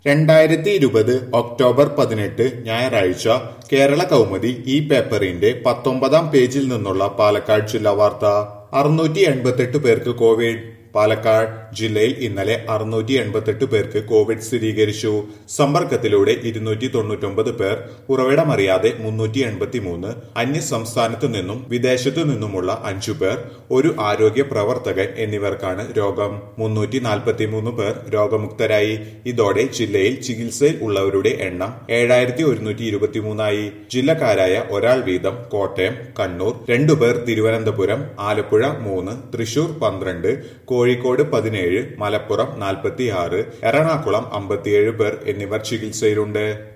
രണ്ടായിരത്തി ഇരുപത് ഒക്ടോബർ പതിനെട്ട് ഞായറാഴ്ച കേരള കൗമുദി ഈ പേപ്പറിന്റെ പത്തൊമ്പതാം പേജിൽ നിന്നുള്ള പാലക്കാട് ജില്ലാ വാർത്ത അറുന്നൂറ്റി എൺപത്തെട്ട് പേർക്ക് കോവിഡ് പാലക്കാട് ജില്ലയിൽ ഇന്നലെ അറുന്നൂറ്റി എൺപത്തെട്ട് പേർക്ക് കോവിഡ് സ്ഥിരീകരിച്ചു സമ്പർക്കത്തിലൂടെ ഇരുന്നൂറ്റി തൊണ്ണൂറ്റൊമ്പത് പേർ ഉറവിടമറിയാതെ മുന്നൂറ്റി എൺപത്തി മൂന്ന് അന്യ സംസ്ഥാനത്തു നിന്നും വിദേശത്തു നിന്നുമുള്ള അഞ്ചു പേർ ഒരു ആരോഗ്യ പ്രവർത്തകൻ എന്നിവർക്കാണ് രോഗം മുന്നൂറ്റി നാൽപ്പത്തിമൂന്ന് പേർ രോഗമുക്തരായി ഇതോടെ ജില്ലയിൽ ചികിത്സയിൽ ഉള്ളവരുടെ എണ്ണം ഏഴായിരത്തി ഒരുന്നൂറ്റി ഇരുപത്തിമൂന്നായി ജില്ലക്കാരായ ഒരാൾ വീതം കോട്ടയം കണ്ണൂർ രണ്ടുപേർ തിരുവനന്തപുരം ആലപ്പുഴ മൂന്ന് തൃശൂർ പന്ത്രണ്ട് കോഴിക്കോട് പതിനേഴ് മലപ്പുറം നാൽപ്പത്തിയാറ് എറണാകുളം അമ്പത്തിയേഴ് പേർ എന്നിവർ ചികിത്സയിലുണ്ട്